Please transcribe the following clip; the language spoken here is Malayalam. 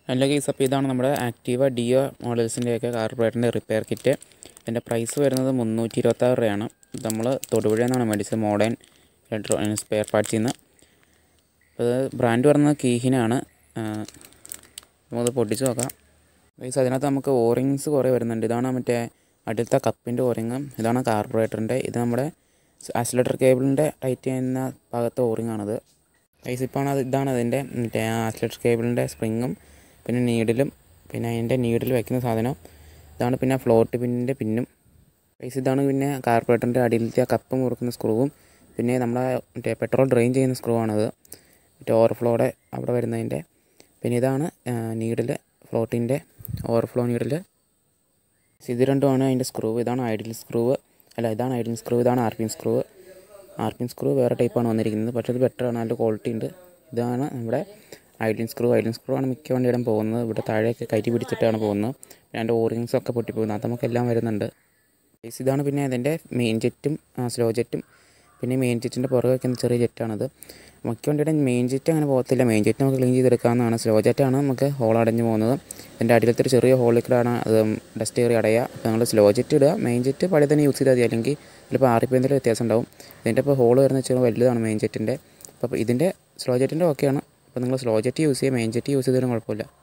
ഹലോ ഗീസ് അപ്പോൾ ഇതാണ് നമ്മുടെ ആക്റ്റീവ ഡിയോ മോഡൽസിൻ്റെയൊക്കെ കാർബറേറ്ററിൻ്റെ റിപ്പയർ കിറ്റ് ഇതിൻ്റെ പ്രൈസ് വരുന്നത് മുന്നൂറ്റി ഇരുപത്താറ് രൂപയാണ് ഇത് നമ്മൾ തൊടുപുഴയിൽ നിന്നാണ് മേടിച്ചത് മോഡേൺ ഇലക്ട്രോ സ്പെയർ പാർട്സിൽ നിന്ന് അപ്പോൾ ഇത് ബ്രാൻഡ് പറയുന്നത് കീഹിനാണ് നമുക്കത് പൊട്ടിച്ച് നോക്കാം ഗൈസ് അതിനകത്ത് നമുക്ക് ഓറിങ്സ് കുറേ വരുന്നുണ്ട് ഇതാണ് മറ്റേ അടുത്ത കപ്പിൻ്റെ ഓറിങ് ഇതാണ് കാർബറേറ്ററിൻ്റെ ഇത് നമ്മുടെ ആക്സിലേറ്റർ കേബിളിൻ്റെ ടൈറ്റ് ചെയ്യുന്ന ഭാഗത്തെ ഓറിങ്ങാണിത് ഗൈസ് ഇപ്പോൾ അത് ഇതാണ് അതിൻ്റെ മറ്റേ ആക്സിലേറ്റർ കേബിളിൻ്റെ സ്പ്രിങ്ങും പിന്നെ നീഡിലും പിന്നെ അതിൻ്റെ നീഡിൽ വെക്കുന്ന സാധനം ഇതാണ് പിന്നെ ഫ്ലോട്ട് പിന്നിൻ്റെ പിന്നും ഗൈസ് ഇതാണ് പിന്നെ കാർബറേറ്ററിൻ്റെ അടിയിലത്തെ ആ കപ്പ് മുറുക്കുന്ന സ്ക്രൂവും പിന്നെ നമ്മുടെ മറ്റേ പെട്രോൾ ഡ്രെയിൻ ചെയ്യുന്ന സ്ക്രൂ ആണത് മറ്റേ ഓവർഫ്ലോയുടെ അവിടെ വരുന്നതിൻ്റെ പിന്നെ ഇതാണ് നീഡിൽ ഫ്ലോട്ടിൻ്റെ ഓവർഫ്ലോ നീഡിൽ ഇത് രണ്ടുമാണ് അതിൻ്റെ സ്ക്രൂ ഇതാണ് ഐഡിയൽ സ്ക്രൂ അല്ല ഇതാണ് ഐഡിയൽ സ്ക്രൂ ഇതാണ് R P M screw R P M screw വേറെ ടൈപ്പാണ് വന്നിരിക്കുന്നത് പക്ഷേ ഇത് ബെറ്ററാണ് നല്ല ക്വാളിറ്റി ഉണ്ട് ഇതാണ് നമ്മുടെ ഐഡിയൻ സ്ക്രൂ ഐഡിയൻ സ്ക്രൂ ആണ് മിക്ക വണ്ടിയിടം പോകുന്നത് ഇവിടെ താഴെയൊക്കെ കയറ്റി പിടിച്ചിട്ടാണ് പോകുന്നത് പിന്നെ അതിൻ്റെ ഓറിങ്സ് ഒക്കെ പൊട്ടിപ്പോകുന്നത് അത് നമുക്കെല്ലാം വരുന്നുണ്ട് ഗൈസ് ഇതാണ് പിന്നെ അതിൻ്റെ മെയിൻ ജെറ്റും സ്ലോ ജെറ്റും പിന്നെ മെയിൻ ജെറ്റിൻ്റെ പുറകെ വയ്ക്കുന്ന ചെറിയ ജെറ്റാണത് മിക്ക വണ്ടിയുടെ മെയിൻ ജെറ്റ് അങ്ങനെ പോകത്തില്ല മെയിൻ ജെറ്റ് നമുക്ക് ക്ലീൻ ചെയ്തെടുക്കാവുന്നതാണ് സ്ലോ ജെറ്റാണ് നമുക്ക് ഹോൾ അടഞ്ഞു പോകുന്നത് ഇതിൻ്റെ അടിയിലത്തെ ഒരു ചെറിയ ഹോളിൽ കൂടെയാണ് അത് ഡസ്റ്റ് കയറി അടയുക അപ്പോൾ നിങ്ങൾ സ്ലോ ജെറ്റ് ഇടുക മെയിൻ ജെറ്റ് പഴയ തന്നെ യൂസ് ചെയ്താൽ മതി അല്ലെങ്കിൽ ചിലപ്പോൾ ആറിപ്പോൾ എന്തെങ്കിലും വ്യത്യാസം ഉണ്ടാവും ഇതിൻ്റെ ഇപ്പോൾ ഹോൾ വരുന്ന വെച്ചാൽ വലുതാണ് മെയിൻ ജെറ്റിൻ്റെ അപ്പോൾ ഇതിൻ്റെ സ്ലോ ജെറ്റിൻ്റെ ഓക്കെയാണ് അപ്പോൾ നിങ്ങൾ സ്ലോ ജെറ്റ് യൂസ് ചെയ്യുക മെയിൻ ജെറ്റ് യൂസ് ചെയ്താലും കുഴപ്പമില്ല